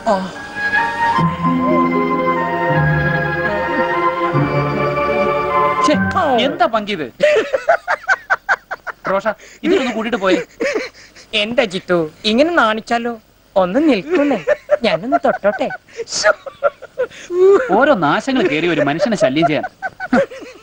ഛെ, എന്താ പങ്കിത് റോഷ ഇതിലൊന്ന് കൂട്ടിട്ട് പോയെ എന്താ ജിത്തു ഇങ്ങനെ നാണിച്ചാലോ ഒന്ന് നിൽക്കുന്നേ ഞാനൊന്ന് തൊട്ടോട്ടെ ഓരോ നാശങ്ങൾ കയറി ഒരു മനുഷ്യനെ ശല്യം ചെയ്യാൻ